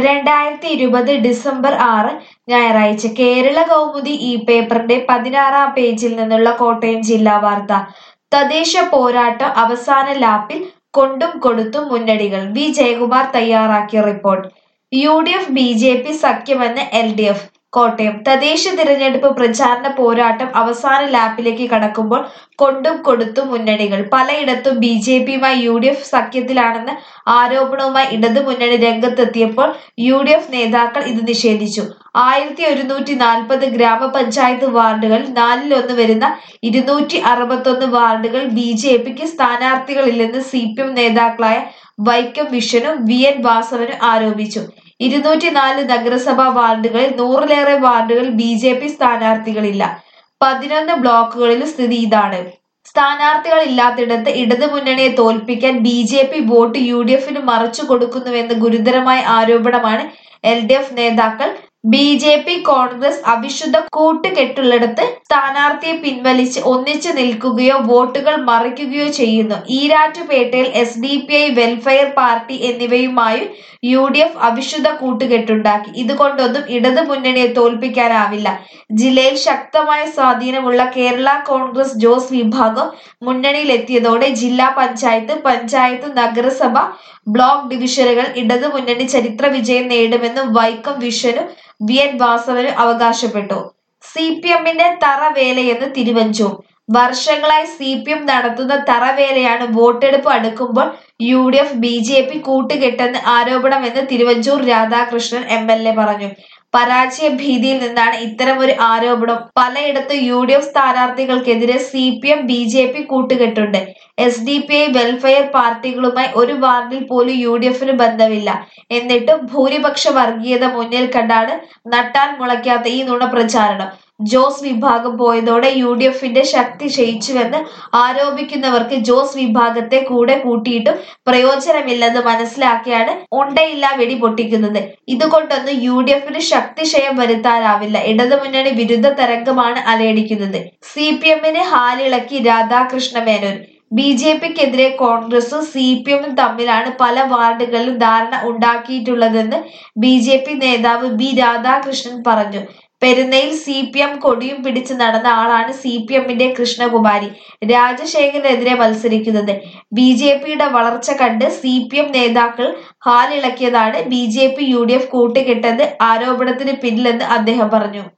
രണ്ടായിരത്തി ഇരുപത് ഡിസംബർ ആറ് ഞായറാഴ്ച കേരള കൗമുദി ഈ പേപ്പറിന്റെ പതിനാറാം പേജിൽ നിന്നുള്ള കോട്ടയം ജില്ലാ വാർത്ത തദ്ദേശ പോരാട്ടം അവസാന ലാപ്പിൽ കൊണ്ടും കൊടുത്തും മുന്നണികൾ വി ജയകുമാർ തയ്യാറാക്കിയ report U D F B J P സഖ്യമെന്ന് എൽ ഡി എഫ് കോട്ടയം തദ്ദേശ തിരഞ്ഞെടുപ്പ് പ്രചാരണ പോരാട്ടം അവസാന ലാപ്പിലേക്ക് കടക്കുമ്പോൾ കൊണ്ടും കൊടുത്തും മുന്നണികൾ പലയിടത്തും ബി ജെ പിയുമായി യു ഡി എഫ് സഖ്യത്തിലാണെന്ന ആരോപണവുമായി ഇടതു മുന്നണി രംഗത്തെത്തിയപ്പോൾ യു ഡി എഫ് നേതാക്കൾ ഇത് നിഷേധിച്ചു ആയിരത്തി ഒരുന്നൂറ്റി നാൽപ്പത് ഗ്രാമപഞ്ചായത്ത് വാർഡുകളിൽ നാലിലൊന്ന് വരുന്ന ഇരുന്നൂറ്റി അറുപത്തൊന്ന് വാർഡുകൾ ബി ജെ പിക്ക് സ്ഥാനാർത്ഥികളില്ലെന്ന് സി പി എം നേതാക്കളായ വൈക്കം വിഷനും വി എൻ വാസവനും ആരോപിച്ചു ഇരുന്നൂറ്റി നാല് നഗരസഭാ വാർഡുകളിൽ നൂറിലേറെ വാർഡുകളിൽ ബി ജെ പി സ്ഥാനാർത്ഥികളില്ല പതിനൊന്ന് ബ്ലോക്കുകളിലും സ്ഥിതി ഇതാണ് സ്ഥാനാർത്ഥികൾ ഇല്ലാത്തിടത്ത് ഇടതു മുന്നണിയെ തോൽപ്പിക്കാൻ B J P vote U D എഫിന് മറച്ചു കൊടുക്കുന്നുവെന്ന ഗുരുതരമായ ആരോപണമാണ് എൽ ഡി എഫ് നേതാക്കൾ ബി ജെ പി കോൺഗ്രസ് അവിശുദ്ധ കൂട്ടുകെട്ടുള്ളിടത്ത് സ്ഥാനാർത്ഥിയെ പിൻവലിച്ച് ഒന്നിച്ചു നിൽക്കുകയോ വോട്ടുകൾ മറിക്കുകയോ ചെയ്യുന്നു ഈരാറ്റുപേട്ടയിൽ S D P I welfare party എന്നിവയുമായും യു ഡി എഫ് അവിശുദ്ധ കൂട്ടുകെട്ടുണ്ടാക്കി ഇതുകൊണ്ടൊന്നും ഇടതു മുന്നണിയെ തോൽപ്പിക്കാനാവില്ല ജില്ലയിൽ ശക്തമായ സ്വാധീനമുള്ള കേരള കോൺഗ്രസ് ജോസ് വിഭാഗം മുന്നണിയിലെത്തിയതോടെ ജില്ലാ പഞ്ചായത്ത് പഞ്ചായത്ത് നഗരസഭ ബ്ലോക്ക് ഡിവിഷനുകൾ ഇടതു മുന്നണി ചരിത്ര വിജയം നേടുമെന്നും വൈക്കം വിഷനും വി എൻ വാസവനും അവകാശപ്പെട്ടു സി പി എമ്മിന്റെ തറവേലയെന്ന് തിരുവഞ്ചൂർ വർഷങ്ങളായി സി പി എം നടത്തുന്ന തറവേലയാണ് വോട്ടെടുപ്പ് അടുക്കുമ്പോൾ U D F B J P കൂട്ടുകെട്ടെന്ന് ആരോപണമെന്ന് Thiruvanchoor Radhakrishnan M L A പറഞ്ഞു പരാജയ ഭീതിയിൽ നിന്നാണ് ഇത്തരമൊരു ആരോപണം പലയിടത്തും യു ഡി എഫ് സ്ഥാനാർത്ഥികൾക്കെതിരെ C P M B J P കൂട്ടുകെട്ടുണ്ട് S D P I welfare പാർട്ടികളുമായി ഒരു വാർഡിൽ പോലും യു ഡി എഫിന് ബന്ധമില്ല എന്നിട്ടും ഭൂരിപക്ഷ വർഗീയത മുന്നിൽ കണ്ടാണ് നട്ടാൽ മുളയ്ക്കാത്ത ഈ നുണപ്രചാരണം ജോസ് വിഭാഗം പോയതോടെ യു ഡി എഫിന്റെ ശക്തി ക്ഷയിച്ചുവെന്ന് ആരോപിക്കുന്നവർക്ക് ജോസ് വിഭാഗത്തെ കൂടെ കൂട്ടിയിട്ടും പ്രയോജനമില്ലെന്ന് മനസ്സിലാക്കിയാണ് ഉണ്ടയില്ല വെടി പൊട്ടിക്കുന്നത് ഇതുകൊണ്ടൊന്നും യു ഡി എഫിന് ശക്തിക്ഷയം വരുത്താനാവില്ല ഇടതുമുന്നണി വിരുദ്ധ തരംഗമാണ് അലയടിക്കുന്നത് സി പി എമ്മിന് ഹാലിളക്കി രാധാകൃഷ്ണ മേനോൻ ബി ജെ പിക്കെതിരെ കോൺഗ്രസും സി പി എമ്മും തമ്മിലാണ് പല വാർഡുകളിലും ധാരണ ഉണ്ടാക്കിയിട്ടുള്ളതെന്ന് ബി ജെ പി നേതാവ് ബി രാധാകൃഷ്ണൻ പറഞ്ഞു പെരുന്നയിൽ സി പി എം കൊടിയും പിടിച്ച് നടന്ന ആളാണ് സി പി എമ്മിന്റെ കൃഷ്ണകുമാരി രാജശേഖരനെതിരെ മത്സരിക്കുന്നത് ബി ജെ പിയുടെ വളർച്ച കണ്ട് സി പി എം നേതാക്കൾ ഹാലിളക്കിയതാണ് B J P U D F കൂട്ടുകെട്ടെന്ന് ആരോപണത്തിന് പിന്നിലെന്ന് അദ്ദേഹം പറഞ്ഞു